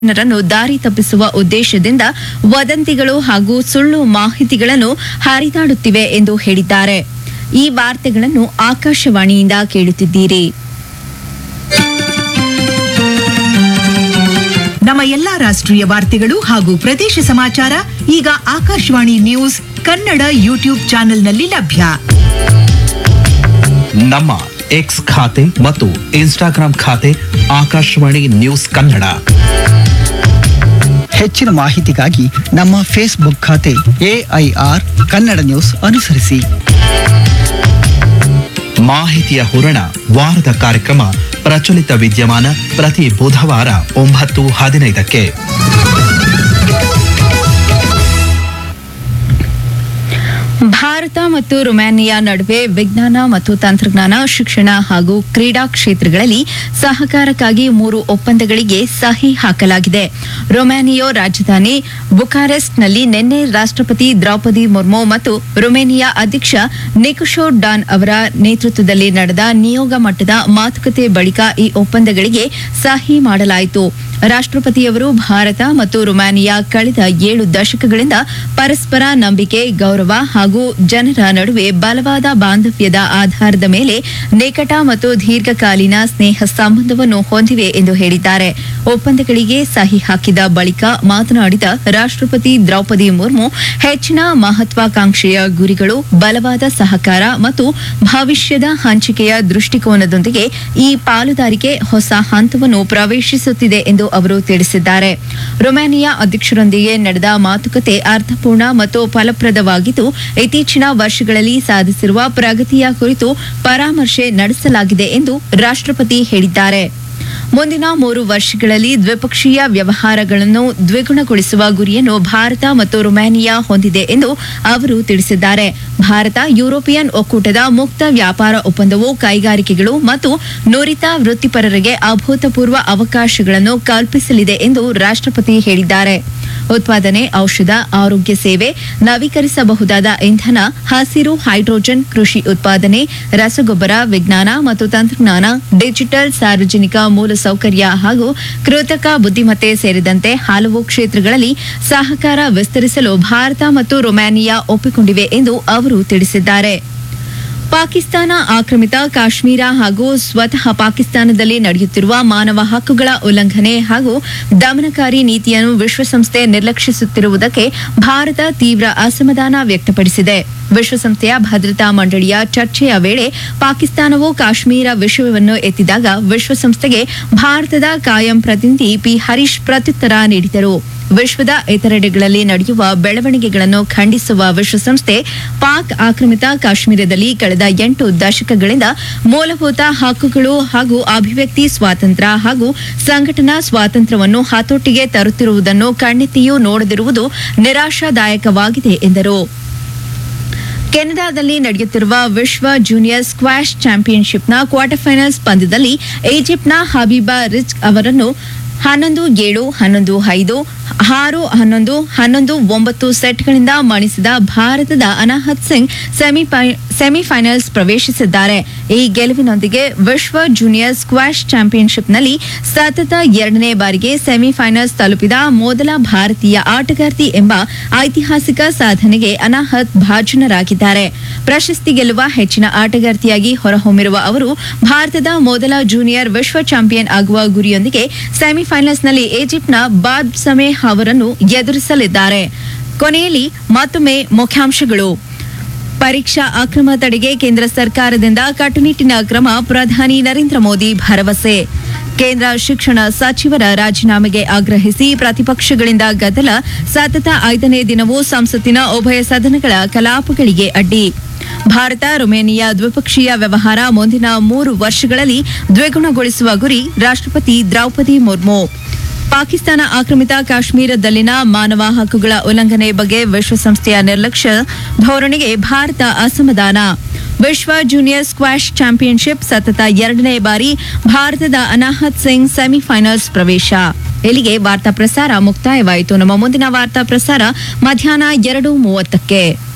ಜನರನ್ನು ದಾರಿ ತಪ್ಪಿಸುವ ಉದ್ದೇಶದಿಂದ ವದಂತಿಗಳು ಹಾಗೂ ಸುಳ್ಳು ಮಾಹಿತಿಗಳನ್ನು ಹರಿದಾಡುತ್ತಿವೆ ಎಂದು ಹೇಳಿದ್ದಾರೆ ಈ ವಾರ್ತೆಗಳನ್ನು ಆಕಾಶವಾಣಿಯಿಂದ ಕೇಳುತ್ತಿದ್ದೀರಿ ನಮ್ಮ ಎಲ್ಲಾ ರಾಷ್ಟ್ರೀಯ ವಾರ್ತೆಗಳು ಹಾಗೂ ಪ್ರದೇಶ ಸಮಾಚಾರ ಈಗ ಆಕಾಶವಾಣಿ ನ್ಯೂಸ್ ಕನ್ನಡ ಯೂಟ್ಯೂಬ್ ಚಾನೆಲ್ನಲ್ಲಿ ಲಭ್ಯ ನಮ್ಮ ಎಕ್ಸ್ ಖಾತೆ ಮತ್ತು ಇನ್ಸ್ಟಾಗ್ರಾಂ ಖಾತೆ ಆಕಾಶವಾಣಿ ನ್ಯೂಸ್ ಕನ್ನಡ ಹೆಚ್ಚಿನ ಮಾಹಿತಿಗಾಗಿ ನಮ್ಮ ಫೇಸ್ಬುಕ್ ಖಾತೆ ಎಐಆರ್ ಕನ್ನಡ ನ್ಯೂಸ್ ಅನುಸರಿಸಿ ಮಾಹಿತಿಯ ಹೂರಣ ವಾರದ ಕಾರ್ಯಕ್ರಮ ಪ್ರಚಲಿತ ವಿದ್ಯಮಾನ ಪ್ರತಿ ಬುಧವಾರ ಒಂಬತ್ತು ಹದಿನೈದಕ್ಕೆ ಭಾರತ ಮತ್ತು ರೊಮ್ಯಾನಿಯಾ ನಡುವೆ ವಿಜ್ಞಾನ ಮತ್ತು ತಂತ್ರಜ್ಞಾನ ಶಿಕ್ಷಣ ಹಾಗೂ ಕ್ರೀಡಾ ಕ್ಷೇತ್ರಗಳಲ್ಲಿ ಸಹಕಾರಕ್ಕಾಗಿ ಮೂರು ಒಪ್ಪಂದಗಳಿಗೆ ಸಹಿ ಹಾಕಲಾಗಿದೆ ರೊಮ್ಯಾನಿಯಾ ರಾಜಧಾನಿ ಬುಕಾರೆಸ್ಟ್ನಲ್ಲಿ ನಿನ್ನೆ ರಾಷ್ಟ್ರಪತಿ ದ್ರೌಪದಿ ಮುರ್ಮು ಮತ್ತು ರೊಮೇನಿಯಾ ಅಧ್ಯಕ್ಷ ನಿಕುಶೋ ಡಾನ್ ಅವರ ನೇತೃತ್ವದಲ್ಲಿ ನಡೆದ ನಿಯೋಗ ಮಟ್ಟದ ಮಾತುಕತೆ ಬಳಿಕ ಈ ಒಪ್ಪಂದಗಳಿಗೆ ಸಹಿ ಮಾಡಲಾಯಿತು ರಾಷ್ಟ್ರಪತಿಯವರು ಭಾರತ ಮತ್ತು ರೊಮ್ಯಾನಿಯಾ ಕಳೆದ ಏಳು ದಶಕಗಳಿಂದ ಪರಸ್ಪರ ನಂಬಿಕೆ ಗೌರವ ಹಾಗೂ ಜನರ ನಡುವೆ ಬಲವಾದ ಬಾಂಧವ್ಯದ ಆಧಾರದ ಮೇಲೆ ನಿಕಟ ಮತ್ತು ದೀರ್ಘಕಾಲೀನ ಸ್ನೇಹ ಸಂಬಂಧವನ್ನು ಹೊಂದಿವೆ ಎಂದು ಹೇಳಿದ್ದಾರೆ ಒಪ್ಪಂದಗಳಿಗೆ ಸಹಿ ಹಾಕಿದ ಬಳಿಕ ಮಾತನಾಡಿದ ರಾಷ್ಟ್ರಪತಿ ದ್ರೌಪದಿ ಮುರ್ಮು ಹೆಚ್ಚಿನ ಮಹತ್ವಾಕಾಂಕ್ಷೆಯ ಗುರಿಗಳು ಬಲವಾದ ಸಹಕಾರ ಮತ್ತು ಭವಿಷ್ಯದ ಹಂಚಿಕೆಯ ದೃಷ್ಟಿಕೋನದೊಂದಿಗೆ ಈ ಪಾಲುದಾರಿಕೆ ಹೊಸ ಹಂತವನ್ನು ಪ್ರವೇಶಿಸುತ್ತಿದೆ ಎಂದು ಅವರು ತಿಳಿಸಿದ್ದಾರೆ ರೊಮ್ಯಾನಿಯಾ ಅಧ್ಯಕ್ಷರೊಂದಿಗೆ ನಡೆದ ಮಾತುಕತೆ ಅರ್ಥಪೂರ್ಣ ಮತ್ತು ಫಲಪ್ರದವಾಗಿದ್ದು ಇತ್ತೀಚಿನ ವರ್ಷಗಳಲ್ಲಿ ಸಾಧಿಸಿರುವ ಪ್ರಗತಿಯ ಕುರಿತು ಪರಾಮರ್ಶೆ ನಡೆಸಲಾಗಿದೆ ಎಂದು ರಾಷ್ಟ್ರಪತಿ ಹೇಳಿದ್ದಾರೆ ಮುಂದಿನ ಮೂರು ವರ್ಷಗಳಲ್ಲಿ ದ್ವಿಪಕ್ಷೀಯ ವ್ಯವಹಾರಗಳನ್ನು ದ್ವಿಗುಣಗೊಳಿಸುವ ಗುರಿಯನ್ನು ಭಾರತ ಮತ್ತು ರೊಮ್ಯಾನಿಯಾ ಹೊಂದಿದೆ ಎಂದು ಅವರು ತಿಳಿಸಿದ್ದಾರೆ ಭಾರತ ಯುರೋಪಿಯನ್ ಒಕ್ಕೂಟದ ಮುಕ್ತ ವ್ಯಾಪಾರ ಒಪ್ಪಂದವು ಕೈಗಾರಿಕೆಗಳು ಮತ್ತು ನುರಿತ ವೃತ್ತಿಪರರಿಗೆ ಅಭೂತಪೂರ್ವ ಅವಕಾಶಗಳನ್ನು ಕಲ್ಪಿಸಲಿದೆ ಎಂದು ರಾಷ್ಟ್ರಪತಿ ಹೇಳಿದ್ದಾರೆ ಉತ್ಪಾದನೆ ಔಷಧ ಆರೋಗ್ಯ ಸೇವೆ ನವೀಕರಿಸಬಹುದಾದ ಇಂಧನ ಹಸಿರು ಹೈಡ್ರೋಜನ್ ಕೃಷಿ ಉತ್ಪಾದನೆ ರಸಗೊಬ್ಬರ ವಿಜ್ಞಾನ ಮತ್ತು ತಂತ್ರಜ್ಞಾನ ಡಿಜಿಟಲ್ ಸಾರ್ವಜನಿಕ ಮೂಲಸೌಕರ್ಯ ಹಾಗೂ ಕೃತಕ ಬುದ್ಧಿಮತ್ತೆ ಸೇರಿದಂತೆ ಹಲವು ಕ್ಷೇತ್ರಗಳಲ್ಲಿ ಸಹಕಾರ ವಿಸ್ತರಿಸಲು ಭಾರತ ಮತ್ತು ರೊಮ್ಯಾನಿಯಾ ಒಪ್ಪಿಕೊಂಡಿವೆ ಎಂದು ಅವರು ತಿಳಿಸಿದ್ದಾರೆ ಪಾಕಿಸ್ತಾನ ಆಕ್ರಮಿತ ಕಾಶ್ಮೀರ ಹಾಗೂ ಸ್ವತಃ ಪಾಕಿಸ್ತಾನದಲ್ಲಿ ನಡೆಯುತ್ತಿರುವ ಮಾನವ ಹಕ್ಕುಗಳ ಉಲ್ಲಂಘನೆ ಹಾಗೂ ದಮನಕಾರಿ ನೀತಿಯನ್ನು ವಿಶ್ವಸಂಸ್ಥೆ ನಿರ್ಲಕ್ಷಿಸುತ್ತಿರುವುದಕ್ಕೆ ಭಾರತ ತೀವ್ರ ಅಸಮಾಧಾನ ವ್ಯಕ್ತಪಡಿಸಿದೆ ವಿಶ್ವಸಂಸ್ಥೆಯ ಭದ್ರತಾ ಮಂಡಳಿಯ ಚರ್ಚೆಯ ವೇಳೆ ಪಾಕಿಸ್ತಾನವು ಕಾಶ್ಮೀರ ವಿಷಯವನ್ನು ಎತ್ತಿದಾಗ ವಿಶ್ವಸಂಸ್ಥೆಗೆ ಭಾರತದ ಕಾಯಂ ಪ್ರತಿನಿಧಿ ಪಿ ಹರೀಶ್ ಪ್ರತ್ಯುತ್ತರ ನೀಡಿದರು ವಿಶ್ವದ ಇತರೆಡೆಗಳಲ್ಲಿ ನಡೆಯುವ ಬೆಳವಣಿಗೆಗಳನ್ನು ಖಂಡಿಸುವ ವಿಶ್ವಸಂಸ್ಥೆ ಪಾಕ್ ಆಕ್ರಮಿತ ಕಾಶ್ಮೀರದಲ್ಲಿ ಕಳೆದ ಎಂಟು ದಶಕಗಳಿಂದ ಮೂಲಭೂತ ಹಕ್ಕುಗಳು ಹಾಗೂ ಅಭಿವ್ಯಕ್ತಿ ಸ್ವಾತಂತ್ರ್ಯ ಹಾಗೂ ಸಂಘಟನಾ ಸ್ವಾತಂತ್ರ್ಯವನ್ನು ಹತೋಟಿಗೆ ತರುತ್ತಿರುವುದನ್ನು ಕಣ್ಣೆತ್ತಿಯೂ ನೋಡದಿರುವುದು ನಿರಾಶಾದಾಯಕವಾಗಿದೆ ಎಂದರು ಕೆನಡಾದಲ್ಲಿ ನಡೆಯುತ್ತಿರುವ ವಿಶ್ವ ಜೂನಿಯರ್ ಸ್ಕ್ವಾಷ್ ಚಾಂಪಿಯನ್ಶಿಪ್ನ ಕ್ವಾರ್ಟರ್ ಫೈನಲ್ಸ್ ಪಂದ್ಯದಲ್ಲಿ ಈಜಿಪ್ಟ್ನ ಹಬೀಬಾ ರಿಚ್ ಅವರನ್ನು ಹನ್ನೊಂದು ಏಳು ಹನ್ನೊಂದು ಐದು ಆರು ಹನ್ನೊಂದು ಹನ್ನೊಂದು ಒಂಬತ್ತು ಸೆಟ್ಗಳಿಂದ ಮಣಿಸಿದ ಭಾರತದ ಅನಾಹತ್ ಸಿಂಗ್ ಸೆಮಿಫೈ- ಸೆಮಿಫೈನಲ್ಸ್ ಪ್ರವೇಶಿಸಿದ್ದಾರೆ ಈ ಗೆಲುವಿನೊಂದಿಗೆ ವಿಶ್ವ ಜೂನಿಯರ್ ಸ್ಕ್ವಾಷ್ ಚಾಂಪಿಯನ್ಶಿಪ್ನಲ್ಲಿ ಸತತ ಎರಡನೇ ಬಾರಿಗೆ ಸೆಮಿಫೈನಲ್ಸ್ ತಲುಪಿದ ಮೊದಲ ಭಾರತೀಯ ಆಟಗಾರ್ತಿ ಎಂಬ ಐತಿಹಾಸಿಕ ಸಾಧನೆಗೆ ಅನಾಹತ್ ಭಾಜನರಾಗಿದ್ದಾರೆ ಪ್ರಶಸ್ತಿ ಗೆಲ್ಲುವ ಹೆಚ್ಚಿನ ಆಟಗಾರ್ತಿಯಾಗಿ ಹೊರಹೊಮ್ಮಿರುವ ಅವರು ಭಾರತದ ಮೊದಲ ಜೂನಿಯರ್ ವಿಶ್ವ ಚಾಂಪಿಯನ್ ಆಗುವ ಗುರಿಯೊಂದಿಗೆ ಸೆಮಿಫೈನಲ್ಸ್ನಲ್ಲಿ ಈಜಿಪ್ಟ್ನ ಬಾಬ್ ಸಮೆ ಅವರನ್ನು ಎದುರಿಸಲಿದ್ದಾರೆ ಕೊನೆಯಲ್ಲಿ ಮತ್ತೊಮ್ಮೆ ಮುಖ್ಯಾಂಶಗಳು ಪರೀಕ್ಷಾ ಅಕ್ರಮ ತಡೆಗೆ ಕೇಂದ್ರ ಸರ್ಕಾರದಿಂದ ಕಟ್ಟುನಿಟ್ಟಿನ ಕ್ರಮ ಪ್ರಧಾನಿ ನರೇಂದ್ರ ಮೋದಿ ಭರವಸೆ ಕೇಂದ್ರ ಶಿಕ್ಷಣ ಸಚಿವರ ರಾಜೀನಾಮೆಗೆ ಆಗ್ರಹಿಸಿ ಪ್ರತಿಪಕ್ಷಗಳಿಂದ ಗದ್ದಲ ಸತತ ಐದನೇ ದಿನವೂ ಸಂಸತ್ತಿನ ಉಭಯ ಸದನಗಳ ಕಲಾಪಗಳಿಗೆ ಅಡ್ಡಿ ಭಾರತ ರೊಮೇನಿಯಾ ದ್ವಿಪಕ್ಷೀಯ ವ್ಯವಹಾರ ಮುಂದಿನ ಮೂರು ವರ್ಷಗಳಲ್ಲಿ ದ್ವಿಗುಣಗೊಳಿಸುವ ಗುರಿ ರಾಷ್ಟ್ರಪತಿ ದ್ರೌಪದಿ ಮುರ್ಮು ಪಾಕಿಸ್ತಾನ ಆಕ್ರಮಿತ ಕಾಶ್ಮೀರದಲ್ಲಿನ ಮಾನವ ಹಕ್ಕುಗಳ ಉಲ್ಲಂಘನೆ ಬಗ್ಗೆ ವಿಶ್ವಸಂಸ್ಥೆಯ ನಿರ್ಲಕ್ಷ್ಯ ಧೋರಣೆಗೆ ಭಾರತ ಅಸಮಾಧಾನ ವಿಶ್ವ ಜೂನಿಯರ್ ಸ್ಕ್ವಾಷ್ ಚಾಂಪಿಯನ್ಶಿಪ್ ಸತತ ಎರಡನೇ ಬಾರಿ ಭಾರತದ ಅನಾಹತ್ ಸಿಂಗ್ ಸೆಮಿಫೈನಲ್ಸ್ ಪ್ರವೇಶ ಇಲ್ಲಿಗೆ ವಾರ್ತಾ ಪ್ರಸಾರ ಮುಕ್ತಾಯವಾಯಿತು ನಮ್ಮ ಮುಂದಿನ ವಾರ್ತಾ ಪ್ರಸಾರ ಮಧ್ಯಾಹ್ನ ಎರಡು ಮೂವತ್ತಕ್ಕೆ